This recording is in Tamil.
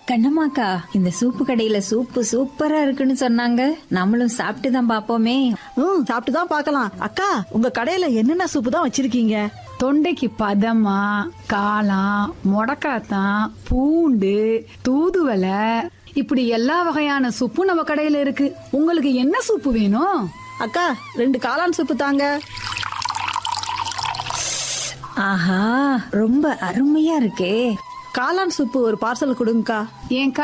கண்ணம்மாக்கா இந்த சூப்பு கடையில சூப்பு சூப்பரா இருக்குன்னு சொன்னாங்க நம்மளும் சாப்பிட்டு தான் பாப்போமே ம் சாப்பிட்டு தான் பார்க்கலாம் அக்கா உங்க கடையில என்னென்ன சூப்பு தான் வச்சிருக்கீங்க தொண்டைக்கு பதமா காளான் முடக்காத்தான் பூண்டு தூதுவலை இப்படி எல்லா வகையான சூப்பும் நம்ம கடையில இருக்கு உங்களுக்கு என்ன சூப்பு வேணும் அக்கா ரெண்டு காளான் சூப்பு தாங்க ஆஹா ரொம்ப அருமையா இருக்கே காளான் சூப்பு ஒரு பார்சல் கொடுங்கக்கா என்